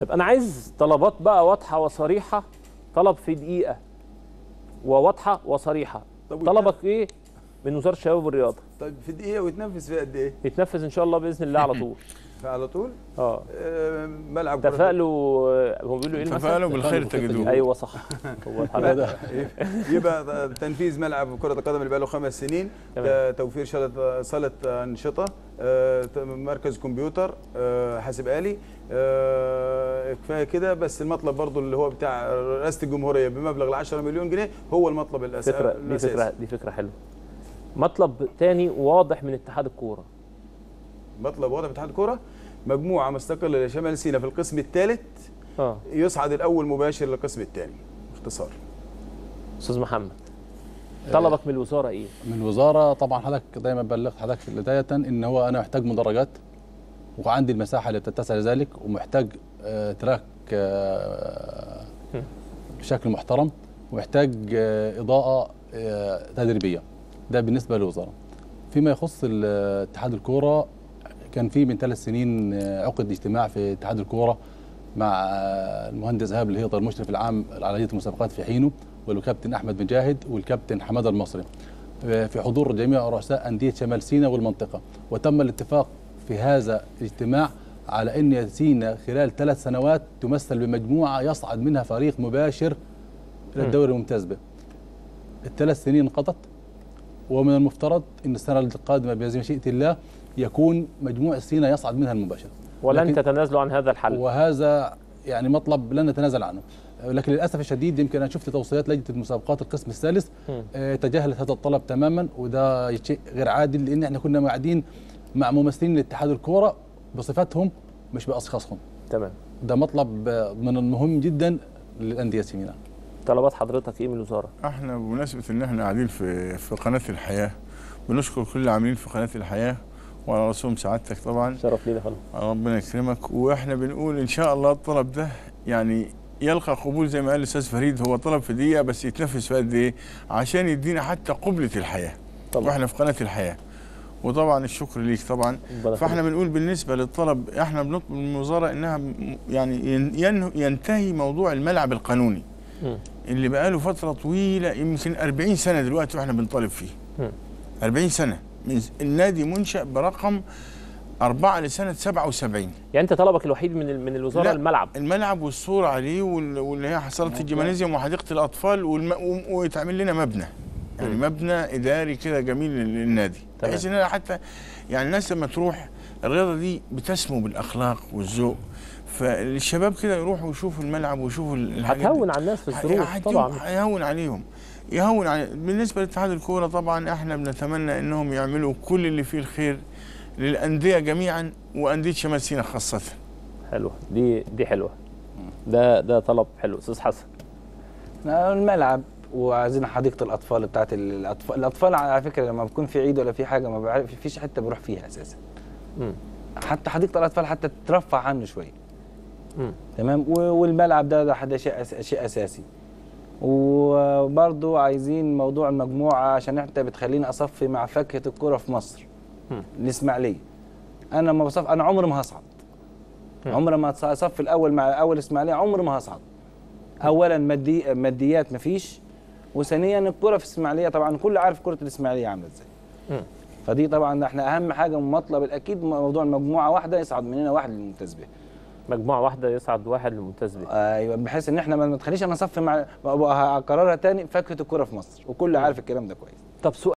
طب انا عايز طلبات بقى واضحه وصريحه طلب في دقيقه وواضحه وصريحه طب طلبك ايه من وزاره الشباب والرياضه طيب في دقيقه ويتنفذ في قد ايه؟ يتنفذ ان شاء الله باذن الله على طول على طول اه آه، ملعب كرة تفائلوا هم بيقولوا ايه المثل؟ تفائلوا بالخير تجدوه ايوه صح هو الحلقة ده يبقى تنفيذ ملعب كرة القدم اللي بقى له خمس سنين تمام. ت- توفير صالة صالة أنشطة آه، ت- مركز كمبيوتر آه، حاسب آلي آه، كفاية كده بس المطلب برضو اللي هو بتاع رئاسة الجمهورية بمبلغ ال 10 مليون جنيه هو المطلب الأس- فكره دي الأساسي فكره دي فكره حلوه مطلب تاني واضح من اتحاد الكوره مطلب واضح اتحاد الكرة مجموعة مستقلة لشمال سيناء في القسم الثالث اه يصعد الأول مباشر للقسم الثاني باختصار استاذ محمد طلبك من الوزاره ايه؟ من الوزاره طبعا حضرتك دايما بلغت حضرتك بدايه ان هو انا محتاج مدرجات وعندي المساحه اللي تتسع لذلك ومحتاج آه، تراك آه، بشكل محترم ومحتاج آه، اضاءه آه، تدريبيه ده بالنسبه للوزاره فيما يخص ال- اتحاد الكوره كان في من ثلاث سنين آه، عقد اجتماع في اتحاد الكوره مع آه، المهندس ايهاب الهيطر المشرف العام على هيئه المسابقات في حينه والكابتن احمد مجاهد والكابتن حماده المصري آه، في حضور جميع رؤساء انديه شمال سيناء والمنطقه وتم الاتفاق في هذا الاجتماع على ان سيناء خلال ثلاث سنوات تمثل بمجموعه يصعد منها فريق مباشر الى الدوري الممتاز به الثلاث سنين انقضت ومن المفترض ان السنه القادمه بمشيئه الله يكون مجموع سيناء يصعد منها المباشر ولن لكن- تتنازلوا عن هذا الحل وهذا يعني مطلب لن نتنازل عنه لكن للاسف الشديد يمكن انا شفت توصيات لجنه المسابقات القسم الثالث مم. آه، تجاهلت هذا الطلب تماما وده شيء غير عادل لان احنا كنا قاعدين مع ممثلين لاتحاد الكوره بصفتهم مش باشخاصهم تمام ده مطلب آه، من المهم جدا للانديه السيميناء طلبات حضرتك ايه من الوزاره؟ احنا بمناسبه ان احنا قاعدين في في قناه الحياه بنشكر كل العاملين في قناه الحياه وعلى راسهم سعادتك طبعا شرف لينا فندم ربنا يكرمك واحنا بنقول ان شاء الله الطلب ده يعني يلقى قبول زي ما قال الاستاذ فريد هو طلب في دقيقه بس يتنفذ في قد ايه عشان يدينا حتى قبله الحياه طبعا واحنا في قناه الحياه وطبعا الشكر ليك طبعا ربنا فاحنا يخليك. بنقول بالنسبه للطلب احنا بنطلب من الوزاره انها م- يعني ين- ين- ينتهي موضوع الملعب القانوني مم. اللي بقاله فتره طويله يمكن 40 سنه دلوقتي واحنا بنطالب فيه مم. 40 سنه من ز- النادي منشأ برقم 4 لسنه 77 يعني انت طلبك الوحيد من ال- من الوزاره لا. الملعب الملعب والصوره عليه وال- واللي هي حصلت في الجيمانيزيوم وحديقه الاطفال والم... و- ويتعمل لنا مبنى يعني مبنى اداري كده جميل لل- للنادي تمام. بحيث ان أنا حتى يعني الناس لما تروح الرياضه دي بتسمو بالاخلاق والذوق فالشباب كده يروحوا يشوفوا الملعب ويشوفوا الحاجات دي. هتهون على الناس في الظروف هيديهم- طبعا هيهون عليهم يهون علي بالنسبه لاتحاد الكوره طبعا احنا بنتمنى انهم يعملوا كل اللي فيه الخير للانديه جميعا وانديه شمال سيناء خاصه حلوه دي دي حلوه ده ده طلب حلو استاذ حسن الملعب وعايزين حديقه الاطفال بتاعت الاطفال الاطفال على فكره لما بيكون في عيد ولا في حاجه ما بعرف فيش حته بروح فيها اساسا مم. حتى حديقه الاطفال حتى ترفع عنه شويه مم. تمام و- والملعب ده ده ده شيء أس- شيء اساسي وبرضه عايزين موضوع المجموعه عشان انت بتخليني اصفي مع فاكهه الكره في مصر مم. الاسماعيليه انا ما بصف انا عمري ما هصعد مم. عمري ما هتص- اصفي الاول مع اول اسماعيليه عمري ما هصعد اولا مادي ماديات مفيش وثانيا الكره في الاسماعيليه طبعا كل عارف كره الاسماعيليه عامله ازاي مم. فدي طبعا احنا اهم حاجه مطلب الاكيد موضوع المجموعه واحده يصعد مننا واحد للممتاز به مجموعه واحده يصعد واحد للممتاز به ايوه بحيث ان احنا ما تخليش انا اصفي مع هقررها تاني فاكهه الكره في مصر وكل عارف الكلام ده كويس طب سؤال